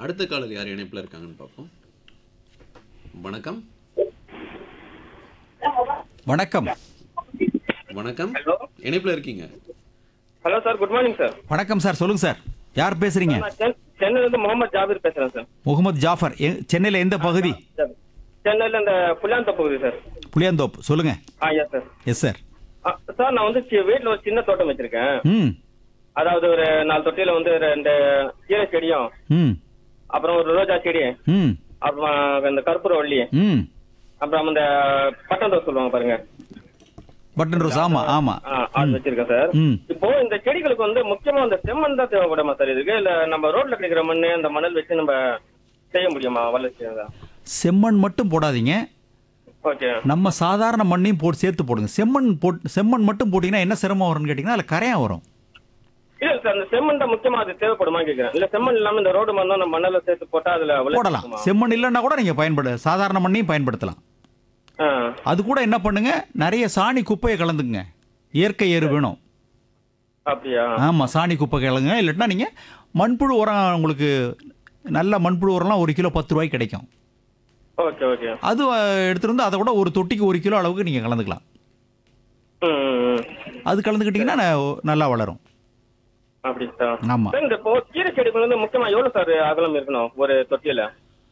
அடுத்த காலர் யார் இணைப்பில் இருக்காங்கன்னு பார்ப்போம் வணக்கம் வணக்கம் வணக்கம் இணைப்பில் இருக்கீங்க hello sir good morning sir வணக்கம் சார் சொல்லுங்க சார் யார் பேசுறீங்க நான் சென்- சென்னையில இருந்து முகமது ஜாபீர் பேசுறேன் சார் முகமது ஜாஃபர் எ- சென்னையில எந்த பகுதி சார். சென்னையில இந்த புல்லாந்த பகுதி சார் புளியாந்தோப்பு சொல்லுங்க ah yes sir yes sir ah, sir நான் வந்து சி- வீட்ல ஒரு சின்ன தோட்டம் வச்சிருக்கேன் ம் அதாவது ஒரு நாலு தொட்டியில வந்து ரெண்டு கீரை செடியும் ம் அப்புறம் ஒரு ரோஜா செடி ம் அப்புறம் இந்த கற்பூரவள்ளி ம் அப்புறம் இந்த பட்டன் ரோஸ் சொல்லுவாங்க பாருங்க பட்டன் ரோஸ் ஆமா ஆமா ஆ, அது வச்சிருக்கேன் சார் ம் இப்போ இந்த செடிகளுக்கு வந்து முக்கியமா இந்த செம்மண் தான் தேவைப்படுமா சார் இதுக்கு இல்ல நம்ம ரோட்ல கிடைக்கிற மண் அந்த மணல் வச்சு நம்ம செய்ய முடியுமா வளர்ச்சி செம்மண் மட்டும் போடாதீங்க ஓகே நம்ம சாதாரண மண்ணையும் போட்டு சேர்த்து போடுங்க செம்மண் போட்டு செம்மண் மட்டும் போட்டீங்கன்னா என்ன சிரமம் வரும்னு கேட்டிங்கன்னா அதில் கரையான் வரும் இல்ல சார் அந்த செம்மண் தான் முக்கியமா அது தேவைப்படுமா கேக்குறேன் இல்ல செம்மண் இல்லாம இந்த ரோடு மண்ணும் நம்ம மணல சேர்த்து போட்டா அதுல வளர்ச்சி போடலாம் இருக்குமா? செம்மண் இல்லைன்னா கூட நீங்கள் பயன்படு சாதாரண மண்ணையும் பயன்படுத்தலாம் ஆ, அது கூட என்ன பண்ணுங்க நிறைய சாணி குப்பையை கலந்துங்க இயற்கை எரு வேணும் அப்படியா ஆமாம் சாணி குப்பை கிழங்க இல்லாட்டினா நீங்கள் மண்புழு உரம் உங்களுக்கு நல்ல மண்புழு உரம்லாம் ஒரு கிலோ பத்து ரூபாய்க்கு கிடைக்கும் ஓகே ஓகே அது அஹ், எடுத்துட்டு வந்து அதை கூட ஒரு தொட்டிக்கு ஒரு கிலோ அளவுக்கு நீங்கள் கலந்துக்கலாம் ம், ம், ம். அது கலந்துக்கிட்டிங்கன்னா ந- நல்லா வளரும் அப்படி சார் ஆமாம் சார், இந்த இப்போ கீரை செடிக்கு வந்து முக்கியமா எவ்வளவு சார் அகலம் இருக்கணும் ஒரு தொட்டியில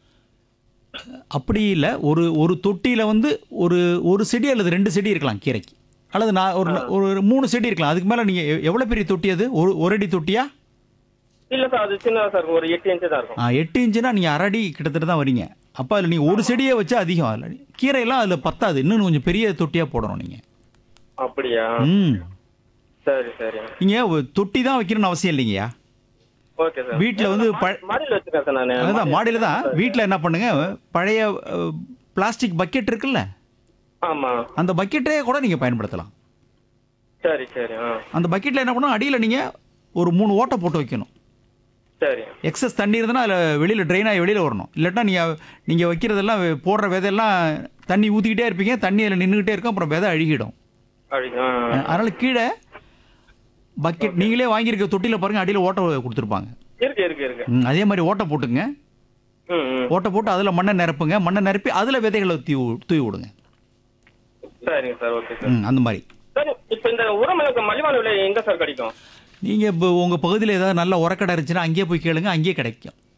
அப்படி இல்லை ஒரு ஒரு தொட்டியில் வந்து ஒரு ஒரு செடி அல்லது ரெண்டு செடி இருக்கலாம் கீரைக்கு அல்லது நான் ஒரு ஒரு மூணு செடி இருக்கலாம் அதுக்கு மேலே நீங்கள் எவ்வளோ பெரிய தொட்டி அது ஒரு ஒரு அடி தொட்டியா இல்ல சார் அது சின்னதா சார் ஒரு எட்டு இன்ச்சு தான் இருக்கும் ஆ எட்டு இன்ச்சுனா நீங்கள் அரை அடி கிட்டத்தட்ட தான் வரீங்க அப்போ அதில் நீங்கள் ஒரு செடியை வச்சு அதிகம் அதில் கீரையெல்லாம் அதில் பத்தாது இன்னும் கொஞ்சம் பெரிய தொட்டியாக போடணும் நீங்கள் அப்படியா ம் சரி சரி நீங்கள் தொட்டி தான் வைக்கணும்னு அவசியம் இல்லைங்கய்யா ஓகே சார் வீட்ல வந்து ப- மாடியில் வச்சிருக்கேன் சார் நான் அதுதான் மாடியில் தான் வீட்டில் என்ன பண்ணுங்க பழைய பிளாஸ்டிக் பக்கெட் இருக்குல்ல ஆமா அந்த பக்கெட்டே கூட நீங்கள் பயன்படுத்தலாம் சரி சரி ஆ அந்த பக்கெட்டில் என்ன பண்ணணும் அடியில் நீங்கள் ஒரு மூணு ஓட்டை போட்டு வைக்கணும் சரி எக்ஸஸ் தண்ணி இருந்ததுன்னா அதில் வெளியில் ட்ரெயின் ஆகி வெளியில் வரணும் இல்லாட்டா நீங்கள் நீங்கள் வைக்கிறதெல்லாம் போடுற விதையெல்லாம் தண்ணி ஊற்றிக்கிட்டே இருப்பீங்க தண்ணி அதில் நின்றுக்கிட்டே இருக்கும் அப்புறம் விதை அழுகிடும் அப்படி ஆ அதனால் கீழே பக்கெட் நீங்களே வாங்கியிருக்க தொட்டியில் பாருங்கள் அடியில் ஓட்டை கொடுத்துருப்பாங்க இருக்கு இருக்கு இருக்கு ம், அதே மாதிரி ஓட்டை போட்டுங்க ம் ம் ஓட்டை போட்டு அதில் மண்ணை நிரப்புங்க மண்ணை நிரப்பி அதில் விதைகளை தூவி தூவி விடுங்க சரிங்க சார் ஓகே சார் ம் அந்த மாதிரி சார் இப்போ இந்த உரம் எனக்கு மலிவான விலை எங்க சார் கிடைக்கும் நீங்கள் இப்போ உங்கள் பகுதியில் ஏதாவது நல்ல உரக்கடை இருந்துச்சுன்னா அங்கேயே போய் கேளுங்க அங்கேயே கிடைக்கும்